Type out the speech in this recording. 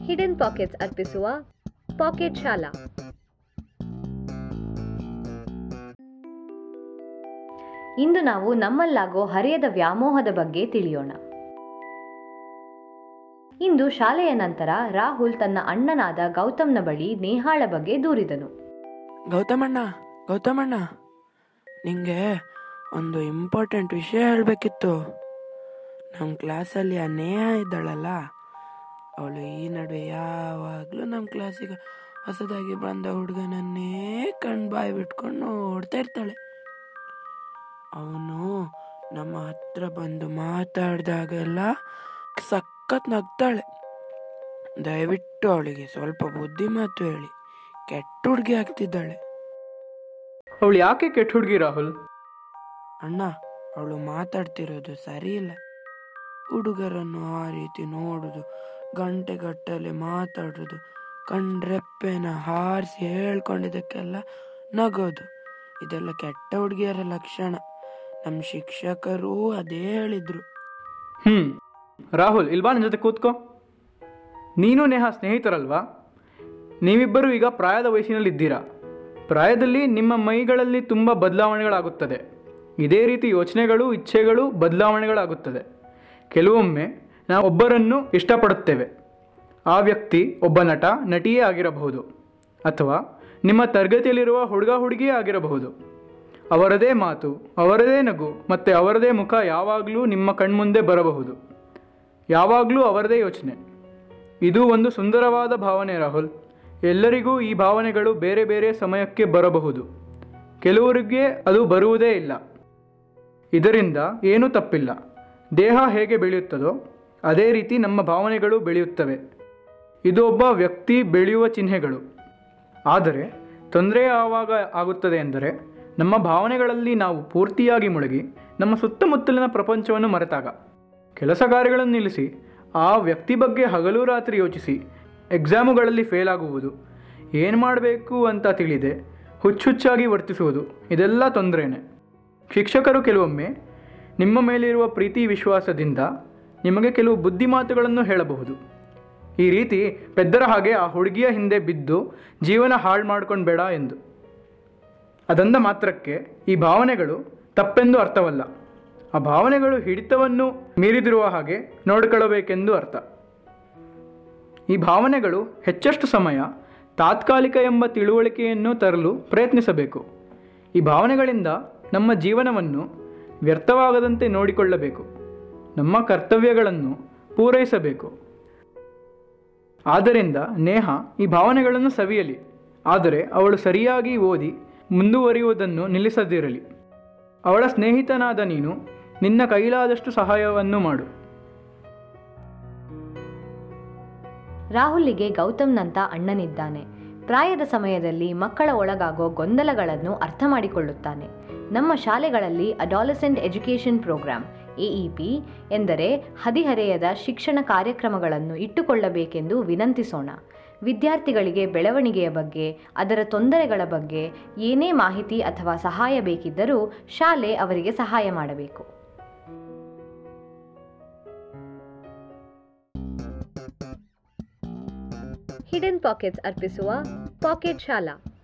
hidden pockets ಅರ್ಪಿಸುವ packet ಶಾಲಾ ಇಂದು ನಾವು ನಮ್ಮಲ್ಲಾಗೋ ಹರಿಯದ ವ್ಯಾಮೋಹದ ಬಗ್ಗೆ ತಿಳಿಯೋಣ ಇಂದು ಶಾಲೆಯ ನಂತರ ರಾಹುಲ್ ತನ್ನ ಅಣ್ಣನಾದ ಗೌತಮ್ನ ಬಳಿ ನೇಹಾಳ ಬಗ್ಗೆ ದೂರಿದನು ಗೌತಮಣ್ಣ ಗೌತಮಣ್ಣ ನಿಂಗೆ ಒಂದು ಇಂಪಾರ್ಟೆಂಟ್ ವಿಷಯ ಹೇಳಬೇಕಿತ್ತು ನಮ್ಮ ಕ್ಲಾಸಲ್ಲಿ ಆ ನೇಹ ಇದ್ದಾಳಲ್ಲ ಅವಳು ಈ ನಡುವೆ ಯಾವಾಗಲೂ ನಮ್ಮ ಕ್ಲಾಸಿಗೆ ಹೊಸದಾಗಿ ಬಂದ ಹುಡುಗನನ್ನೇ ಕಣ್ ಬಾಯಿ ಬಿಟ್ಕೊಂಡು ನೋಡ್ತಾ ಇರ್ತಾಳೆ ಅವನು ನಮ್ಮ ಹತ್ರ ಬಂದು ಮಾತಾಡಿದಾಗೆಲ್ಲ ಸಖತ್ ನಗ್ತಾಳೆ ದಯವಿಟ್ಟು ಅವಳಿಗೆ ಸ್ವಲ್ಪ ಬುದ್ಧಿ ಮಾತು ಹೇಳಿ ಕೆಟ್ಟ ಹುಡುಗಿ ಆಗ್ತಿದ್ದಾಳೆ ಅವಳು ಯಾಕೆ ಕೆಟ್ಟ ಹುಡುಗಿ ರಾಹುಲ್ ಅಣ್ಣ ಅವಳು ಮಾತಾಡ್ತಿರೋದು ಸರಿ ಇಲ್ಲ ಹುಡುಗರನ್ನು ಆ ರೀತಿ ನೋಡುದು ಗಂಟೆಗಟ್ಟಲೆ ಮಾತಾಡೋದು ಕಣ್ರೆಪ್ಪೆನ ಹಾರಿಸಿ ಹೇಳ್ಕೊಂಡಿದ್ದಕ್ಕೆಲ್ಲ ನಗೋದು ಇದೆಲ್ಲ ಕೆಟ್ಟ ಹುಡುಗಿಯರ ಲಕ್ಷಣ ನಮ್ಮ ಶಿಕ್ಷಕರು ಅದೇ ಹೇಳಿದ್ರು ಹ್ಞೂ ರಾಹುಲ್ ಇಲ್ವಾ ನನ್ನ ಜೊತೆ ಕೂತ್ಕೋ ನೀನು ನೇಹ ಸ್ನೇಹಿತರಲ್ವಾ ನೀವಿಬ್ಬರು ಈಗ ಪ್ರಾಯದ ವಯಸ್ಸಿನಲ್ಲಿದ್ದೀರಾ ಪ್ರಾಯದಲ್ಲಿ ನಿಮ್ಮ ಮೈಗಳಲ್ಲಿ ತುಂಬ ಬದಲಾವಣೆಗಳಾಗುತ್ತದೆ ಇದೇ ರೀತಿ ಯೋಚನೆಗಳು ಇಚ್ಛೆಗಳು ಬದಲಾವಣೆಗಳಾಗುತ್ತದೆ ಕೆಲವೊಮ್ಮೆ ನಾವು ಒಬ್ಬರನ್ನು ಇಷ್ಟಪಡುತ್ತೇವೆ ಆ ವ್ಯಕ್ತಿ ಒಬ್ಬ ನಟ ನಟಿಯೇ ಆಗಿರಬಹುದು ಅಥವಾ ನಿಮ್ಮ ತರಗತಿಯಲ್ಲಿರುವ ಹುಡುಗ ಹುಡುಗಿಯೇ ಆಗಿರಬಹುದು ಅವರದೇ ಮಾತು ಅವರದೇ ನಗು ಮತ್ತು ಅವರದೇ ಮುಖ ಯಾವಾಗಲೂ ನಿಮ್ಮ ಕಣ್ಮುಂದೆ ಬರಬಹುದು ಯಾವಾಗಲೂ ಅವರದೇ ಯೋಚನೆ ಇದು ಒಂದು ಸುಂದರವಾದ ಭಾವನೆ ರಾಹುಲ್ ಎಲ್ಲರಿಗೂ ಈ ಭಾವನೆಗಳು ಬೇರೆ ಬೇರೆ ಸಮಯಕ್ಕೆ ಬರಬಹುದು ಕೆಲವರಿಗೆ ಅದು ಬರುವುದೇ ಇಲ್ಲ ಇದರಿಂದ ಏನೂ ತಪ್ಪಿಲ್ಲ ದೇಹ ಹೇಗೆ ಬೆಳೆಯುತ್ತದೋ ಅದೇ ರೀತಿ ನಮ್ಮ ಭಾವನೆಗಳು ಬೆಳೆಯುತ್ತವೆ ಇದು ಒಬ್ಬ ವ್ಯಕ್ತಿ ಬೆಳೆಯುವ ಚಿಹ್ನೆಗಳು ಆದರೆ ತೊಂದರೆ ಯಾವಾಗ ಆಗುತ್ತದೆ ಎಂದರೆ ನಮ್ಮ ಭಾವನೆಗಳಲ್ಲಿ ನಾವು ಪೂರ್ತಿಯಾಗಿ ಮುಳುಗಿ ನಮ್ಮ ಸುತ್ತಮುತ್ತಲಿನ ಪ್ರಪಂಚವನ್ನು ಮರೆತಾಗ ಕೆಲಸ ಕಾರ್ಯಗಳನ್ನು ನಿಲ್ಲಿಸಿ ಆ ವ್ಯಕ್ತಿ ಬಗ್ಗೆ ಹಗಲು ರಾತ್ರಿ ಯೋಚಿಸಿ ಎಕ್ಸಾಮುಗಳಲ್ಲಿ ಫೇಲ್ ಆಗುವುದು ಏನು ಮಾಡಬೇಕು ಅಂತ ತಿಳಿದೆ ಹುಚ್ಚುಚ್ಚಾಗಿ ವರ್ತಿಸುವುದು ಇದೆಲ್ಲ ತೊಂದರೆನೇ ಶಿಕ್ಷಕರು ಕೆಲವೊಮ್ಮೆ ನಿಮ್ಮ ಮೇಲಿರುವ ಪ್ರೀತಿ ವಿಶ್ವಾಸದಿಂದ ನಿಮಗೆ ಕೆಲವು ಬುದ್ಧಿಮಾತುಗಳನ್ನು ಹೇಳಬಹುದು ಈ ರೀತಿ ಪೆದ್ದರ ಹಾಗೆ ಆ ಹುಡುಗಿಯ ಹಿಂದೆ ಬಿದ್ದು ಜೀವನ ಹಾಳು ಮಾಡ್ಕೊಂಡು ಬೇಡ ಎಂದು ಅದಂದ ಮಾತ್ರಕ್ಕೆ ಈ ಭಾವನೆಗಳು ತಪ್ಪೆಂದು ಅರ್ಥವಲ್ಲ ಆ ಭಾವನೆಗಳು ಹಿಡಿತವನ್ನು ಮೀರಿದಿರುವ ಹಾಗೆ ನೋಡಿಕೊಳ್ಳಬೇಕೆಂದು ಅರ್ಥ ಈ ಭಾವನೆಗಳು ಹೆಚ್ಚಷ್ಟು ಸಮಯ ತಾತ್ಕಾಲಿಕ ಎಂಬ ತಿಳುವಳಿಕೆಯನ್ನು ತರಲು ಪ್ರಯತ್ನಿಸಬೇಕು ಈ ಭಾವನೆಗಳಿಂದ ನಮ್ಮ ಜೀವನವನ್ನು ವ್ಯರ್ಥವಾಗದಂತೆ ನೋಡಿಕೊಳ್ಳಬೇಕು ನಮ್ಮ ಕರ್ತವ್ಯಗಳನ್ನು ಪೂರೈಸಬೇಕು ಆದ್ದರಿಂದ ನೇಹ ಈ ಭಾವನೆಗಳನ್ನು ಸವಿಯಲಿ ಆದರೆ ಅವಳು ಸರಿಯಾಗಿ ಓದಿ ಮುಂದುವರಿಯುವುದನ್ನು ನಿಲ್ಲಿಸದಿರಲಿ ಅವಳ ಸ್ನೇಹಿತನಾದ ನೀನು ನಿನ್ನ ಕೈಲಾದಷ್ಟು ಸಹಾಯವನ್ನು ಮಾಡು ರಾಹುಲ್ಗೆ ಗೌತಮ್ನಂತ ಅಣ್ಣನಿದ್ದಾನೆ ಪ್ರಾಯದ ಸಮಯದಲ್ಲಿ ಮಕ್ಕಳ ಒಳಗಾಗೋ ಗೊಂದಲಗಳನ್ನು ಅರ್ಥ ಮಾಡಿಕೊಳ್ಳುತ್ತಾನೆ ನಮ್ಮ ಶಾಲೆಗಳಲ್ಲಿ ಅಡಾಲಸೆಂಟ್ ಎಜುಕೇಷನ್ ಪ್ರೋಗ್ರಾಂ ಎಇಪಿ ಎಂದರೆ ಹದಿಹರೆಯದ ಶಿಕ್ಷಣ ಕಾರ್ಯಕ್ರಮಗಳನ್ನು ಇಟ್ಟುಕೊಳ್ಳಬೇಕೆಂದು ವಿನಂತಿಸೋಣ ವಿದ್ಯಾರ್ಥಿಗಳಿಗೆ ಬೆಳವಣಿಗೆಯ ಬಗ್ಗೆ ಅದರ ತೊಂದರೆಗಳ ಬಗ್ಗೆ ಏನೇ ಮಾಹಿತಿ ಅಥವಾ ಸಹಾಯ ಬೇಕಿದ್ದರೂ ಶಾಲೆ ಅವರಿಗೆ ಸಹಾಯ ಮಾಡಬೇಕು ಹಿಡನ್ ಪಾಕೆಟ್ಸ್ ಅರ್ಪಿಸುವ ಪಾಕೆಟ್ ಶಾಲಾ